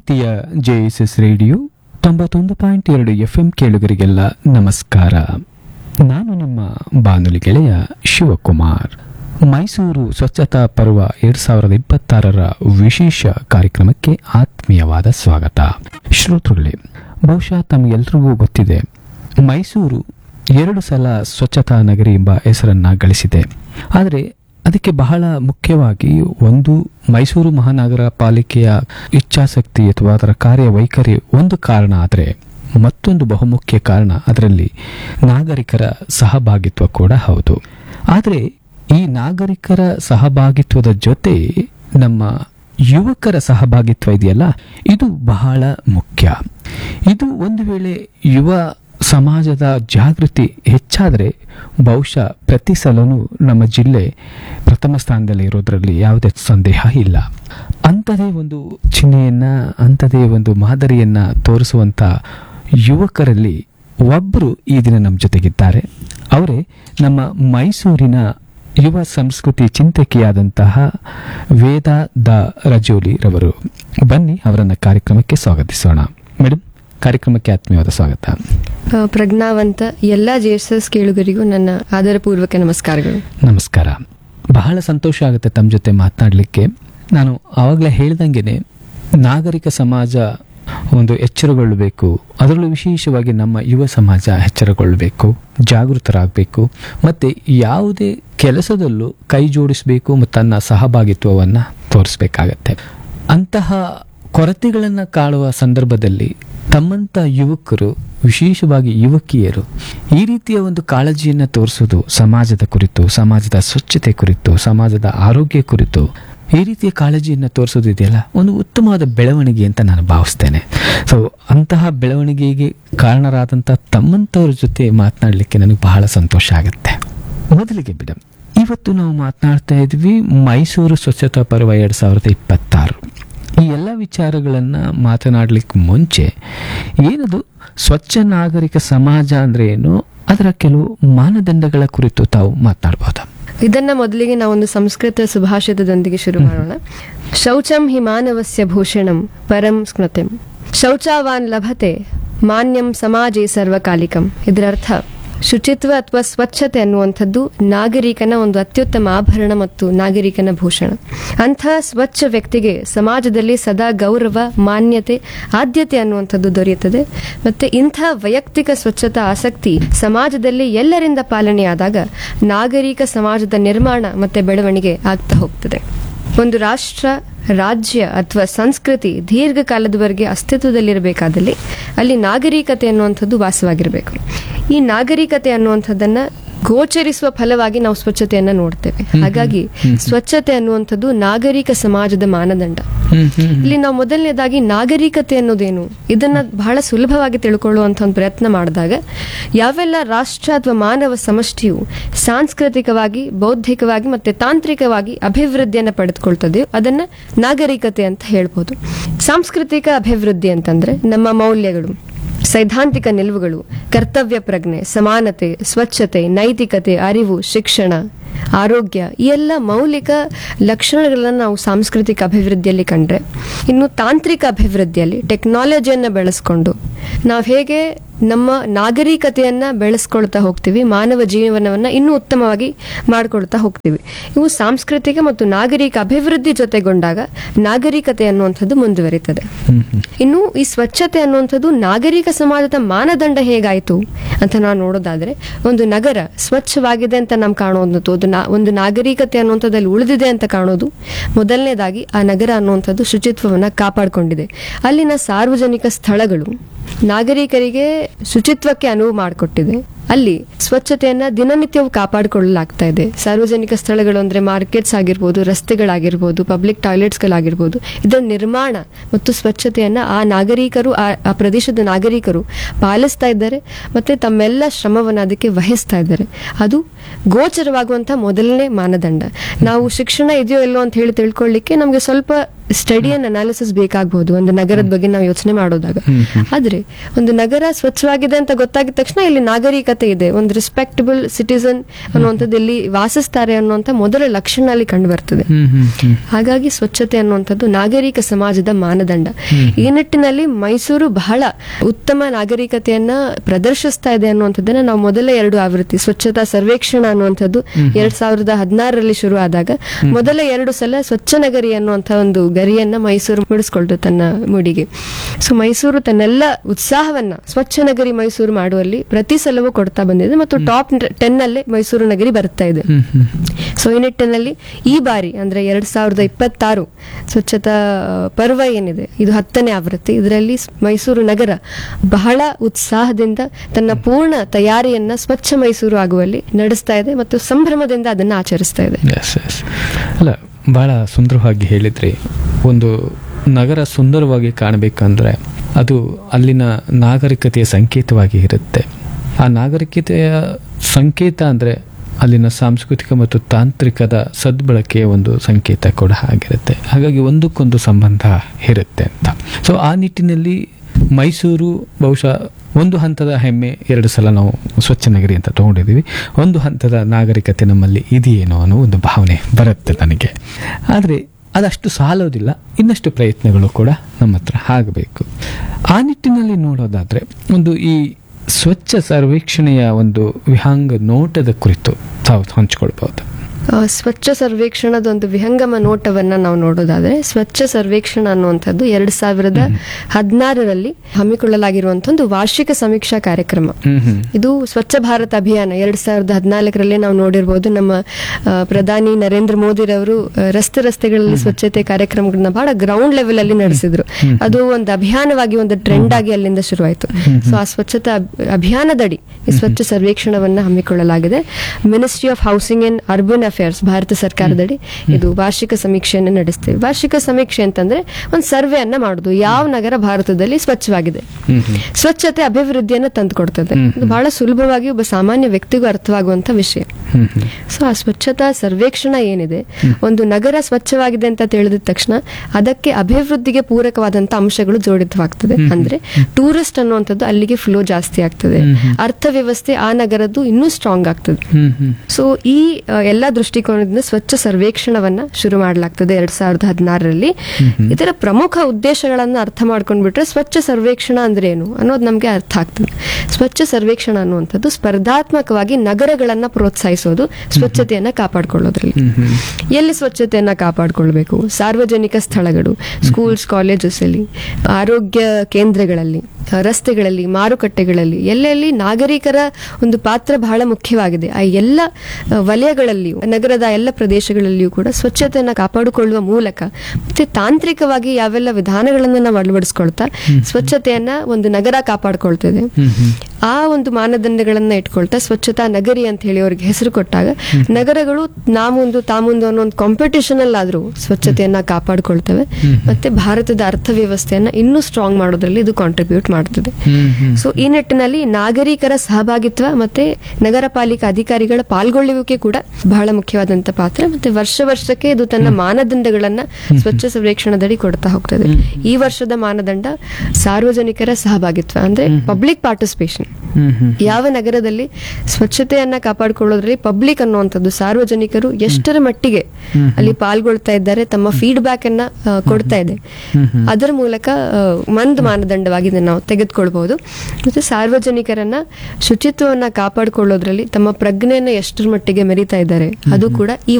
ಪ್ರೀತಿಯ JSS radio ತೊಂಬತ್ತೊಂದು point ಎರಡು ಎಫ್ ಎಂ ಕೇಳುಗರಿಗೆಲ್ಲ ನಮಸ್ಕಾರ ನಾನು ನಿಮ್ಮ ಬಾನುಲಿ ಗೆಳೆಯ ಶಿವಕುಮಾರ್ ಮೈಸೂರು ಸ್ವಚ್ಛತಾ ಪರ್ವ ಎರಡ್ ಸಾವಿರದ ಇಪ್ಪತ್ತಾರರ ವಿಶೇಷ ಕಾರ್ಯಕ್ರಮಕ್ಕೆ ಆತ್ಮೀಯವಾದ ಸ್ವಾಗತ ಶ್ರೋತೃಗಳೇ ಬಹುಶಃ ತಮಗೆಲ್ಲರಿಗೂ ಗೊತ್ತಿದೆ ಮೈಸೂರು ಎರಡು ಸಲ ಸ್ವಚ್ಛತಾ ನಗರಿ ಎಂಬ ಹೆಸರನ್ನ ಗಳಿಸಿದೆ ಆದರೆ ಅದಕ್ಕೆ ಬಹಳ ಮುಖ್ಯವಾಗಿ ಒಂದು ಮೈಸೂರು ಮಹಾನಗರ ಪಾಲಿಕೆಯ ಇಚ್ಛಾಶಕ್ತಿ ಅಥವಾ ಅದರ ಕಾರ್ಯವೈಖರಿ ಒಂದು ಕಾರಣ ಆದರೆ ಮತ್ತೊಂದು ಬಹುಮುಖ್ಯ ಕಾರಣ ಅದರಲ್ಲಿ ನಾಗರಿಕರ ಸಹಭಾಗಿತ್ವ ಕೂಡ ಹೌದು ಆದರೆ ಈ ನಾಗರಿಕರ ಸಹಭಾಗಿತ್ವದ ಜೊತೆ ನಮ್ಮ ಯುವಕರ ಸಹಭಾಗಿತ್ವ ಇದೆಯಲ್ಲ ಇದು ಬಹಳ ಮುಖ್ಯ ಇದು ಒಂದು ವೇಳೆ ಯುವ ಸಮಾಜದ ಜಾಗೃತಿ ಹೆಚ್ಚಾದರೆ ಬಹುಶಃ ಪ್ರತಿ ಸಲನೂ ನಮ್ಮ ಜಿಲ್ಲೆ ಪ್ರಥಮ ಸ್ಥಾನದಲ್ಲಿ ಇರೋದ್ರಲ್ಲಿ ಯಾವುದೇ ಸಂದೇಹ ಇಲ್ಲ ಅಂಥದೇ ಒಂದು ಚಿಹ್ನೆಯನ್ನ ಅಂಥದೇ ಒಂದು ಮಾದರಿಯನ್ನ ತೋರಿಸುವಂತ ಯುವಕರಲ್ಲಿ ಒಬ್ಬರು ಈ ದಿನ ನಮ್ಮ ಜೊತೆಗಿದ್ದಾರೆ ಅವರೇ ನಮ್ಮ ಮೈಸೂರಿನ ಯುವ ಸಂಸ್ಕೃತಿ ಚಿಂತಕಿಯಾದಂತಹ ವೇದ ದ ರಜೋಲಿ ರವರು ಬನ್ನಿ ಅವರನ್ನ ಕಾರ್ಯಕ್ರಮಕ್ಕೆ ಸ್ವಾಗತಿಸೋಣ ಮೇಡಮ್ ಕಾರ್ಯಕ್ರಮಕ್ಕೆ ಆತ್ಮೀಯವಾದ ಸ್ವಾಗತ ಆ, ಪ್ರಜ್ಞಾವಂತ ಎಲ್ಲ ಜೆಎಸ್ಎಸ್ ಕೇಳುಗರಿಗೂ ನನ್ನ ಆದರಪೂರ್ವಕ ನಮಸ್ಕಾರಗಳು ನಮಸ್ಕಾರ ಬಹಳ ಸಂತೋಷ ಆಗುತ್ತೆ ತಮ್ಮ ಜೊತೆ ಮಾತನಾಡಲಿಕ್ಕೆ ನಾನು ಆವಾಗಲೇ ಹೇಳ್ದಂಗೆನೆ ನಾಗರಿಕ ಸಮಾಜ ಒಂದು ಎಚ್ಚರಗೊಳ್ಳಬೇಕು ಅದರಲ್ಲೂ ವಿಶೇಷವಾಗಿ ನಮ್ಮ ಯುವ ಸಮಾಜ ಎಚ್ಚರಗೊಳ್ಳಬೇಕು ಜಾಗೃತರಾಗಬೇಕು ಮತ್ತೆ ಯಾವುದೇ ಕೆಲಸದಲ್ಲೂ ಕೈ ಜೋಡಿಸಬೇಕು ಮತ್ತು ತನ್ನ ಸಹಭಾಗಿತ್ವವನ್ನು ತೋರಿಸ್ಬೇಕಾಗತ್ತೆ ಅಂತಹ ಕೊರತೆಗಳನ್ನು ಕಾಡುವ ಸಂದರ್ಭದಲ್ಲಿ ತಮ್ಮಂತ ಯುವಕರು ವಿಶೇಷವಾಗಿ ಯುವಕಿಯರು ಈ ರೀತಿಯ ಒಂದು ಕಾಳಜಿಯನ್ನು ತೋರಿಸೋದು ಸಮಾಜದ ಕುರಿತು ಸಮಾಜದ ಸ್ವಚ್ಛತೆ ಕುರಿತು ಸಮಾಜದ ಆರೋಗ್ಯ ಕುರಿತು ಈ ರೀತಿಯ ಕಾಳಜಿಯನ್ನು ತೋರಿಸೋದು ಇದೆಯಲ್ಲ ಒಂದು ಉತ್ತಮವಾದ ಬೆಳವಣಿಗೆ ಅಂತ ನಾನು ಭಾವಿಸ್ತೇನೆ ಸೊ ಅಂತಹ ಬೆಳವಣಿಗೆಗೆ ಕಾರಣರಾದಂಥ ತಮ್ಮಂಥವ್ರ ಜೊತೆ ಮಾತನಾಡಲಿಕ್ಕೆ ನನಗೆ ಬಹಳ ಸಂತೋಷ ಆಗುತ್ತೆ ಮೊದಲಿಗೆ ಬಿಡಮ್ ಇವತ್ತು ನಾವು ಮಾತನಾಡ್ತಾ ಇದ್ವಿ ಮೈಸೂರು ಸ್ವಚ್ಛತಾ ಪರ್ವ ಎರಡು ಸಾವಿರದ ಇಪ್ಪತ್ತಾರು ಈ ಎಲ್ಲ ವಿಚಾರಗಳನ್ನು ಮಾತನಾಡಲಿಕ್ಕೆ ಮುಂಚೆ ಏನದು ಸ್ವಚ್ಛ ನಾಗರಿಕ ಸಮಾಜ ಅಂದ್ರೆ ಏನು ಅದರ ಕೆಲವು ಮಾನದಂಡಗಳ ಕುರಿತು ತಾವು ಮಾತನಾಡಬಹುದಾ ಇದನ್ನ ಮೊದಲಿಗೆ ನಾವೊಂದು ಸಂಸ್ಕೃತ ಸುಭಾಷಿತದೊಂದಿಗೆ ಶುರು ಮಾಡೋಣ ಶೌಚಂ ಹಿ ಮಾನವಸ್ಯ ಭೂಷಣಂ ಪರಂ ಸ್ಮೃತಿಂ ಶೌಚಾವಾನ್ ಲಭತೆ ಮಾನ್ಯಂ ಸಮಾಜೆ ಸರ್ವಕಾಲಿಕಂ ಇದರ ಅರ್ಥ ಶುಚಿತ್ವ ಅಥವಾ ಸ್ವಚ್ಛತೆ ಅನ್ನುವಂಥದ್ದು ನಾಗರಿಕನ ಒಂದು ಅತ್ಯುತ್ತಮ ಆಭರಣ ಮತ್ತು ನಾಗರಿಕನ ಭೂಷಣ ಅಂಥ ಸ್ವಚ್ಛ ವ್ಯಕ್ತಿಗೆ ಸಮಾಜದಲ್ಲಿ ಸದಾ ಗೌರವ ಮಾನ್ಯತೆ ಆದ್ಯತೆ ಅನ್ನುವಂಥದ್ದು ದೊರೆಯುತ್ತದೆ ಮತ್ತೆ ಇಂಥ ವೈಯಕ್ತಿಕ ಸ್ವಚ್ಛತಾ ಆಸಕ್ತಿ ಸಮಾಜದಲ್ಲಿ ಎಲ್ಲರಿಂದ ಪಾಲನೆಯಾದಾಗ ನಾಗರಿಕ ಸಮಾಜದ ನಿರ್ಮಾಣ ಮತ್ತೆ ಬೆಳವಣಿಗೆ ಆಗ್ತಾ ಹೋಗ್ತದೆ ಒಂದು ರಾಷ್ಟ್ರ ರಾಜ್ಯ ಅಥವಾ ಸಂಸ್ಕೃತಿ ದೀರ್ಘಕಾಲದವರೆಗೆ ಅಸ್ತಿತ್ವದಲ್ಲಿರಬೇಕಾದಲ್ಲಿ ಅಲ್ಲಿ ನಾಗರಿಕತೆ ಅನ್ನುವಂಥದ್ದು ವಾಸವಾಗಿರಬೇಕು ಈ ನಾಗರಿಕತೆ ಅನ್ನುವಂಥದ್ದನ್ನ ಗೋಚರಿಸುವ ಫಲವಾಗಿ ನಾವು ಸ್ವಚ್ಛತೆಯನ್ನ ನೋಡ್ತೇವೆ ಹಾಗಾಗಿ ಸ್ವಚ್ಛತೆ ಅನ್ನುವಂಥದ್ದು ನಾಗರಿಕ ಸಮಾಜದ ಮಾನದಂಡ ಇಲ್ಲಿ ನಾವು ಮೊದಲನೇದಾಗಿ ನಾಗರಿಕತೆ ಅನ್ನೋದೇನು ಇದನ್ನ ಬಹಳ ಸುಲಭವಾಗಿ ತಿಳ್ಕೊಳ್ಳುವಂತ ಒಂದು ಪ್ರಯತ್ನ ಮಾಡಿದಾಗ ಯಾವೆಲ್ಲ ರಾಷ್ಟ್ರ ಅಥವಾ ಮಾನವ ಸಮಷ್ಟಿಯು ಸಾಂಸ್ಕೃತಿಕವಾಗಿ ಬೌದ್ಧಿಕವಾಗಿ ಮತ್ತೆ ತಾಂತ್ರಿಕವಾಗಿ ಅಭಿವೃದ್ಧಿಯನ್ನ ಪಡೆದುಕೊಳ್ತದೆಯೋ ಅದನ್ನ ನಾಗರಿಕತೆ ಅಂತ ಹೇಳ್ಬೋದು ಸಾಂಸ್ಕೃತಿಕ ಅಭಿವೃದ್ಧಿ ಅಂತಂದ್ರೆ ನಮ್ಮ ಮೌಲ್ಯಗಳು ಸೈದ್ಧಾಂತಿಕ ನಿಲುವುಗಳು ಕರ್ತವ್ಯ ಪ್ರಜ್ಞೆ ಸಮಾನತೆ ಸ್ವಚ್ಛತೆ ನೈತಿಕತೆ ಅರಿವು ಶಿಕ್ಷಣ ಆರೋಗ್ಯ ಈ ಎಲ್ಲ ಮೌಲಿಕ ಲಕ್ಷಣಗಳನ್ನು ನಾವು ಸಾಂಸ್ಕೃತಿಕ ಅಭಿವೃದ್ಧಿಯಲ್ಲಿ ಕಂಡ್ರೆ ಇನ್ನು ತಾಂತ್ರಿಕ ಅಭಿವೃದ್ಧಿಯಲ್ಲಿ ಟೆಕ್ನಾಲಜಿಯನ್ನು ಬೆಳೆಸ್ಕೊಂಡು ನಾವು ಹೇಗೆ ನಮ್ಮ ನಾಗರಿಕತೆಯನ್ನ ಬೆಳೆಸ್ಕೊಳ್ತಾ ಹೋಗ್ತೀವಿ ಮಾನವ ಜೀವನವನ್ನ ಇನ್ನೂ ಉತ್ತಮವಾಗಿ ಮಾಡ್ಕೊಳ್ತಾ ಹೋಗ್ತೀವಿ ಇವು ಸಾಂಸ್ಕೃತಿಕ ಮತ್ತು ನಾಗರಿಕ ಅಭಿವೃದ್ಧಿ ಜೊತೆಗೊಂಡಾಗ ನಾಗರಿಕತೆ ಅನ್ನುವಂಥದ್ದು ಮುಂದುವರಿತದೆ ಇನ್ನು ಈ ಸ್ವಚ್ಛತೆ ಅನ್ನುವಂಥದ್ದು ನಾಗರಿಕ ಸಮಾಜದ ಮಾನದಂಡ ಹೇಗಾಯಿತು ಅಂತ ನಾವು ನೋಡೋದಾದ್ರೆ ಒಂದು ನಗರ ಸ್ವಚ್ಛವಾಗಿದೆ ಅಂತ ನಮ್ ಕಾಣೋದು ಒಂದು ನಾ- ಒಂದು ನಾಗರಿಕತೆ ಅನ್ನುವಂಥದ್ದಲ್ಲಿ ಉಳಿದಿದೆ ಅಂತ ಕಾಣೋದು ಮೊದಲನೇದಾಗಿ ಆ ನಗರ ಅನ್ನುವಂಥದ್ದು ಶುಚಿತ್ವವನ್ನ ಕಾಪಾಡಿಕೊಂಡಿದೆ ಅಲ್ಲಿನ ಸಾರ್ವಜನಿಕ ಸ್ಥಳಗಳು ನಾಗರಿಕರಿಗೆ ಶುಚಿತ್ವಕ್ಕೆ ಅನುವು ಮಾಡಿಕೊಟ್ಟಿದೆ ಅಲ್ಲಿ ಸ್ವಚ್ಛತೆಯನ್ನ ದಿನನಿತ್ಯವೂ ಕಾಪಾಡಿಕೊಳ್ಳಲಾಗ್ತಾ ಇದೆ ಸಾರ್ವಜನಿಕ ಸ್ಥಳಗಳು ಅಂದ್ರೆ ಮಾರ್ಕೆಟ್ಸ್ ಆಗಿರ್ಬೋದು ರಸ್ತೆಗಳಾಗಿರ್ಬೋದು ಪಬ್ಲಿಕ್ ಟಾಯ್ಲೆಟ್ಸ್ಗಳಾಗಿರ್ಬೋದು ಇದರ ನಿರ್ಮಾಣ ಮತ್ತು ಸ್ವಚ್ಛತೆಯನ್ನ ಆ ನಾಗರಿಕರು ಆ ಆ ಪ್ರದೇಶದ ನಾಗರಿಕರು ಪಾಲಿಸ್ತಾ ಇದ್ದಾರೆ ಮತ್ತೆ ತಮ್ಮೆಲ್ಲ ಶ್ರಮವನ್ನು ಅದಕ್ಕೆ ವಹಿಸ್ತಾ ಇದ್ದಾರೆ ಅದು ಗೋಚರವಾಗುವಂತ ಮೊದಲನೇ ಮಾನದಂಡ ನಾವು ಶಿಕ್ಷಣ ಇದೆಯೋ ಇಲ್ಲೋ ಅಂತ ಹೇಳಿ ತಿಳ್ಕೊಳ್ಳಿಕ್ಕೆ ನಮಗೆ ಸ್ವಲ್ಪ ಸ್ಟಡಿ ಅಂಡ್ ಅನಾಲಿಸಿಸ್ ಬೇಕಾಗಬಹುದು ಒಂದು ನಗರದ ಬಗ್ಗೆ ನಾವು ಯೋಚನೆ ಮಾಡೋದಾಗ ಆದ್ರೆ ಒಂದು ನಗರ ಸ್ವಚ್ಛವಾಗಿದೆ ಅಂತ ಗೊತ್ತಾಗಿದ ತಕ್ಷಣ ಇಲ್ಲಿ ನಾಗರಿಕತೆ ಇದೆ ಒಂದು ರೆಸ್ಪೆಕ್ಟಬಲ್ ಸಿಟಿಸನ್ ಅನ್ನುವಂಥದ್ದು ಇಲ್ಲಿ ವಾಸಿಸ್ತಾರೆ ಅನ್ನುವಂಥ ಮೊದಲ ಲಕ್ಷಣ ಅಲ್ಲಿ ಕಂಡು ಬರ್ತದೆ ಹ್ಮ್ ಹ್ಮ್ ಹ್ಮ್ ಹಾಗಾಗಿ ಸ್ವಚ್ಛತೆ ಅನ್ನುವಂಥದ್ದು ನಾಗರಿಕ ಸಮಾಜದ ಮಾನದಂಡ ಈ ನಿಟ್ಟಿನಲ್ಲಿ ಮೈಸೂರು ಬಹಳ ಉತ್ತಮ ನಾಗರಿಕತೆಯನ್ನ ಪ್ರದರ್ಶಿಸ್ತಾ ಇದೆ ಅನ್ನುವಂಥದ್ದನ್ನ ನಾವು ಮೊದಲ ಎರಡು ಆವೃತ್ತಿ ಸ್ವಚ್ಛತಾ ಸರ್ವೇಕ್ಷಣ ಅನ್ನುವಂಥದ್ದು ಎರಡ್ ಸಾವಿರದ ಹದಿನಾರರಲ್ಲಿ ಶುರು ಆದಾಗ ಮೊದಲ ಎರಡು ಸಲ ಸ್ವಚ್ಛ ನಗರಿ ಅನ್ನುವಂಥ ಒಂದು ಗರಿಯನ್ನ ಮೈಸೂರು ಮೂಡಿಸ್ಕೊಳ್ತು ತನ್ನ ಮುಡಿಗೆ ಸೊ ಮೈಸೂರು ತನ್ನೆಲ್ಲ ಉತ್ಸಾಹವನ್ನ ಸ್ವಚ್ಛ ನಗರಿ ಮೈಸೂರು ಮಾಡುವಲ್ಲಿ ಪ್ರತಿ ಸಲವೂ ಕೊಡ್ತಾ ಬಂದಿದೆ ಮತ್ತು ಟಾಪ್ ಟೆನ್ ಅಲ್ಲೇ ಮೈಸೂರು ನಗರಿ ಬರ್ತಾ ಇದೆ ಹ್ಮ್ ಹ್ಮ್ ಸೊ ಈ ನಿಟ್ಟಿನಲ್ಲಿ ಈ ಬಾರಿ ಅಂದ್ರೆ ಎರಡ್ ಸಾವಿರದ ಇಪ್ಪತ್ತಾರು ಸ್ವಚ್ಛತಾ ಪರ್ವ ಏನಿದೆ ಇದು ಹತ್ತನೇ ಆವೃತ್ತಿ ಇದರಲ್ಲಿ ಸ್- ಮೈಸೂರು ನಗರ ಬಹಳ ಉತ್ಸಾಹದಿಂದ ತನ್ನ ಪೂರ್ಣ ತಯಾರಿಯನ್ನ ಸ್ವಚ್ಛ ಮೈಸೂರು ಆಗುವಲ್ಲಿ ನಡೆಸ್ತಾ ಇದೆ ಮತ್ತು ಸಂಭ್ರಮದಿಂದ ಅದನ್ನ ಆಚರಿಸ್ತಾ ಇದೆ ಎಸ್ ಎಸ್ ಅಲ್ಲ ಭಾಳ ಸುಂದರವಾಗಿ ಹೇಳಿದ್ರಿ ಒಂದು ನಗರ ಸುಂದರವಾಗಿ ಕಾಣಬೇಕಂದ್ರೆ ಅದು ಅಲ್ಲಿನ ನಾಗರಿಕತೆಯ ಸಂಕೇತವಾಗಿ ಇರುತ್ತೆ ಆ ನಾಗರಿಕತೆಯ ಸಂಕೇತ ಅಂದರೆ ಅಲ್ಲಿನ ಸಾಂಸ್ಕೃತಿಕ ಮತ್ತು ತಾಂತ್ರಿಕದ ಸದ್ಬಳಕೆಯ ಒಂದು ಸಂಕೇತ ಕೂಡ ಆಗಿರುತ್ತೆ ಹಾಗಾಗಿ ಒಂದಕ್ಕೊಂದು ಸಂಬಂಧ ಇರುತ್ತೆ ಅಂತ ಸೊ ಆ ನಿಟ್ಟಿನಲ್ಲಿ ಮೈಸೂರು ಬಹುಶಃ ಒಂದು ಹಂತದ ಹೆಮ್ಮೆ ಎರಡು ಸಲ ನಾವು ಸ್ವಚ್ಛ ನಗರಿ ಅಂತ ತಗೊಂಡಿದ್ದೀವಿ ಒಂದು ಹಂತದ ನಾಗರಿಕತೆ ನಮ್ಮಲ್ಲಿ ಇದೆಯೇನೋ ಅನ್ನೋ ಒಂದು ಭಾವನೆ ಬರುತ್ತೆ ನನಗೆ ಆದರೆ ಅದಷ್ಟು ಸಾಲೋದಿಲ್ಲ ಇನ್ನಷ್ಟು ಪ್ರಯತ್ನಗಳು ಕೂಡ ನಮ್ಮ ಹತ್ರ ಆಗಬೇಕು ಆ ನಿಟ್ಟಿನಲ್ಲಿ ನೋಡೋದಾದರೆ ಒಂದು ಈ ಸ್ವಚ್ಛ ಸರ್ವೇಕ್ಷಣೆಯ ಒಂದು ವಿಹಂಗ ನೋಟದ ಕುರಿತು ತಾವು ಹಂಚ್ಕೊಳ್ಬಹುದು ಆ, ಸ್ವಚ್ಛ ಸರ್ವೇಕ್ಷಣದ ಒಂದು ವಿಹಂಗಮ ನೋಟವನ್ನ ನಾವು ನೋಡೋದಾದ್ರೆ ಸ್ವಚ್ಛ ಸರ್ವೇಕ್ಷಣ ಅನ್ನುವಂಥದ್ದು ಎರಡ್ ಸಾವಿರದ ಹದಿನಾರರಲ್ಲಿ ಹಮ್ಮಿಕೊಳ್ಳಲಾಗಿರುವಂತಹ ಒಂದು ವಾರ್ಷಿಕ ಸಮೀಕ್ಷಾ ಕಾರ್ಯಕ್ರಮ ಹ್ಮ್ ಹ್ಮ್ ಇದು ಸ್ವಚ್ಛ ಭಾರತ್ ಅಭಿಯಾನ ಎರಡ್ ಸಾವಿರದ ಹದಿನಾಲ್ಕರಲ್ಲೇ ನಾವು ನೋಡಿರ್ಬೋದು ನಮ್ಮ ಆ, ಪ್ರಧಾನಿ ನರೇಂದ್ರ ಮೋದಿರವರು ಆ, ರಸ್ತೆ ರಸ್ತೆಗಳಲ್ಲಿ ಸ್ವಚ್ಛತೆ ಕಾರ್ಯಕ್ರಮಗಳನ್ನ ಬಹಳ ಗ್ರೌಂಡ್ ಲೆವೆಲ್ ಅಲ್ಲಿ ನಡೆಸಿದ್ರು ಅದು ಒಂದು ಅಭಿಯಾನವಾಗಿ ಒಂದು ಟ್ರೆಂಡ್ ಆಗಿ ಅಲ್ಲಿಂದ ಶುರುವಾಯಿತು ಸೊ ಆ ಸ್ವಚ್ಛತಾ ಅಭ್- ಅಭಿಯಾನದಡಿ ಈ ಸ್ವಚ್ಛ ಸರ್ವೇಕ್ಷಣವನ್ನ ಹಮ್ಮಿಕೊಳ್ಳಲಾಗಿದೆ ministry of housing and urban affairs ಭಾರತ ಸರ್ಕಾರದಡಿ ಇದು ವಾರ್ಷಿಕ ಸಮೀಕ್ಷೆಯನ್ನು ನಡೆಸ್ತೇವೆ ವಾರ್ಷಿಕ ಸಮೀಕ್ಷೆ ಅಂತಂದ್ರೆ ಒಂದು ಸರ್ವೆ ಅನ್ನ ಮಾಡುದು ಯಾವ ನಗರ ಭಾರತದಲ್ಲಿ ಸ್ವಚ್ಛವಾಗಿದೆ ಹ್ಮ್ ಹ್ಮ್ ಸ್ವಚ್ಛತೆ ಅಭಿವೃದ್ಧಿಯನ್ನು ತಂದುಕೊಡ್ತದೆ ಇದು ಬಹಳ ಸುಲಭವಾಗಿ ಒಬ್ಬ ಸಾಮಾನ್ಯ ವ್ಯಕ್ತಿಗೂ ಅರ್ಥವಾಗುವಂತ ವಿಷಯ ಹ್ಮ್ ಹ್ಮ್ ಸೊ ಆ ಸ್ವಚ್ಛತಾ ಸರ್ವೇಕ್ಷಣ ಏನಿದೆ ಒಂದು ನಗರ ಸ್ವಚ್ಛವಾಗಿದೆ ಅಂತ ತಿಳಿದ ತಕ್ಷಣ ಅದಕ್ಕೆ ಅಭಿವೃದ್ಧಿಗೆ ಪೂರಕವಾದಂತ ಅಂಶಗಳು ಜೋಡಿತವಾಗ್ತದೆ ಅಂದ್ರೆ ಟೂರಿಸ್ಟ್ ಅನ್ನುವಂಥದ್ದು ಅಲ್ಲಿಗೆ ಫ್ಲೋ ಜಾಸ್ತಿ ಆಗ್ತದೆ ಅರ್ಥವ್ಯವಸ್ಥೆ ಆ ನಗರದ್ದು ಇನ್ನೂ ಸ್ಟ್ರಾಂಗ್ ಆಗ್ತದೆ ಹ್ಮ್ ಹ್ಮ್ ಸೊ ಈ ಆ, ಎಲ್ಲಾ ದೃಷ್ಟಿಕೋನದಿಂದ ಸ್ವಚ್ಛ ಸರ್ವೇಕ್ಷಣವನ್ನ ಶುರು ಮಾಡಲಾಗ್ತದೆ ಎರಡ್ ಸಾವಿರದ ಹದಿನಾರರಲ್ಲಿ ಇದರ ಪ್ರಮುಖ ಉದ್ದೇಶಗಳನ್ನ ಅರ್ಥ ಮಾಡ್ಕೊಂಡ್ಬಿಟ್ರೆ ಸ್ವಚ್ಛ ಸರ್ವೇಕ್ಷಣ ಅಂದ್ರೆ ಏನು ಅನ್ನೋದು ನಮ್ಗೆ ಅರ್ಥ ಆಗ್ತದೆ ಸ್ವಚ್ಛ ಸರ್ವೇಕ್ಷಣ ಅನ್ನುವಂಥದ್ದು ಸ್ಪರ್ಧಾತ್ಮಕವಾಗಿ ನಗರಗಳನ್ನ ಪ್ರೋತ್ಸಾಹಿಸೋದು ಸ್ವಚ್ಛತೆಯನ್ನ ಕಾಪಾಡ್ಕೊಳ್ಳೋದ್ರಲ್ಲಿ ಎಲ್ಲಿ ಸ್ವಚ್ಛತೆಯನ್ನ ಕಾಪಾಡ್ಕೊಳ್ಬೇಕು ಸಾರ್ವಜನಿಕ ಸ್ಥಳಗಳು ಸ್ಕೂಲ್ಸ್ ಕಾಲೇಜಸ್ ಅಲ್ಲಿ ಆರೋಗ್ಯ ಕೇಂದ್ರಗಳಲ್ಲಿ ಆ, ರಸ್ತೆಗಳಲ್ಲಿ ಮಾರುಕಟ್ಟೆಗಳಲ್ಲಿ ಎಲ್ಲೆಲ್ಲಿ ನಾಗರಿಕರ ಒಂದು ಪಾತ್ರ ಬಹಳ ಮುಖ್ಯವಾಗಿದೆ ಆ ಎಲ್ಲ ಆ, ವಲಯಗಳಲ್ಲಿಯೂ ನಗರದ ಎಲ್ಲ ಪ್ರದೇಶಗಳಲ್ಲಿಯೂ ಕೂಡ ಸ್ವಚ್ಛತೆಯನ್ನ ಕಾಪಾಡಿಕೊಳ್ಳುವ ಮೂಲಕ ಮತ್ತೆ ತಾಂತ್ರಿಕವಾಗಿ ಯಾವೆಲ್ಲ ವಿಧಾನಗಳನ್ನು ನಾವು ಅಳವಡಿಸ್ಕೊಳ್ತಾ ಸ್ವಚ್ಛತೆಯನ್ನ ಒಂದು ನಗರ ಕಾಪಾಡ್ಕೊಳ್ತದೆ ಆ ಒಂದು ಮಾನದಂಡಗಳನ್ನ ಇಟ್ಕೊಳ್ತಾ ಸ್ವಚ್ಛತಾ ನಗರಿ ಅಂತ ಹೇಳಿ ಅವ್ರಿಗೆ ಹೆಸರು ಕೊಟ್ಟಾಗ ನಗರಗಳು ನಾಮುಂದು ತಾಮುಂದು ಅನ್ನೋ ಒಂದು ಕಾಂಪಿಟೇಷನ್ ಅಲ್ಲಾದ್ರೂ ಸ್ವಚ್ಛತೆಯನ್ನ ಕಾಪಾಡ್ಕೊಳ್ತವೆ ಮತ್ತೆ ಭಾರತದ ಅರ್ಥವ್ಯವಸ್ಥೆಯನ್ನ ಇನ್ನೂ ಸ್ಟ್ರಾಂಗ್ ಮಾಡೋದ್ರಲ್ಲಿ ಇದು ಕಾಂಟ್ರಿಬ್ಯೂಟ್ ಮಾಡ್ತದೆ ಹ್ಮ್ ಹ್ಮ್ ಸೊ ಈ ನಿಟ್ಟಿನಲ್ಲಿ ನಾಗರಿಕರ ಸಹಭಾಗಿತ್ವ ಮತ್ತೆ ನಗರ ಪಾಲಿಕೆ ಅಧಿಕಾರಿಗಳ ಪಾಲ್ಗೊಳ್ಳುವಿಕೆ ಕೂಡ ಬಹಳ ಮುಖ್ಯವಾದಂತ ಪಾತ್ರ ಮತ್ತೆ ವರ್ಷ ವರ್ಷಕ್ಕೆ ಇದು ತನ್ನ ಮಾನದಂಡಗಳನ್ನ ಸ್ವಚ್ಛ ಸರ್ವೇಕ್ಷಣದಡಿ ಕೊಡ್ತಾ ಹೋಗ್ತದೆ ಈ ವರ್ಷದ ಮಾನದಂಡ ಸಾರ್ವಜನಿಕರ ಸಹಭಾಗಿತ್ವ ಅಂದ್ರೆ ಪಬ್ಲಿಕ್ ಪಾರ್ಟಿಸಿಪೇಷನ್ ಹ್ಮ್ ಹ್ಮ್ ಯಾವ ನಗರದಲ್ಲಿ ಸ್ವಚ್ಛತೆಯನ್ನ ಕಾಪಾಡಿಕೊಳ್ಳೋದ್ರಲ್ಲಿ ಪಬ್ಲಿಕ್ ಅನ್ನುವಂಥದ್ದು ಸಾರ್ವಜನಿಕರು ಎಷ್ಟರ ಮಟ್ಟಿಗೆ ಅಲ್ಲಿ ಪಾಲ್ಗೊಳ್ತಾ ಇದ್ದಾರೆ ತಮ್ಮ ಫೀಡ್ಬ್ಯಾಕ್ ಅನ್ನ ಆ, ಕೊಡ್ತಾ ಇದೆ ಅದರ ಮೂಲಕ ಆ, ಒಂದು ಮಾನದಂಡವಾಗಿ ಇದನ್ನ ನಾವು ತೆಗೆದುಕೊಳ್ಬಹುದು ಮತ್ತೆ ಸಾರ್ವಜನಿಕರನ್ನ ಶುಚಿತ್ವವನ್ನ ಕಾಪಾಡಿಕೊಳ್ಳೋದ್ರಲ್ಲಿ ತಮ್ಮ ಪ್ರಜ್ಞೆಯನ್ನ ಎಷ್ಟರ ಮಟ್ಟಿಗೆ ಮೆರಿತಾ ಇದ್ದಾರೆ ಅದು ಕೂಡ ಈ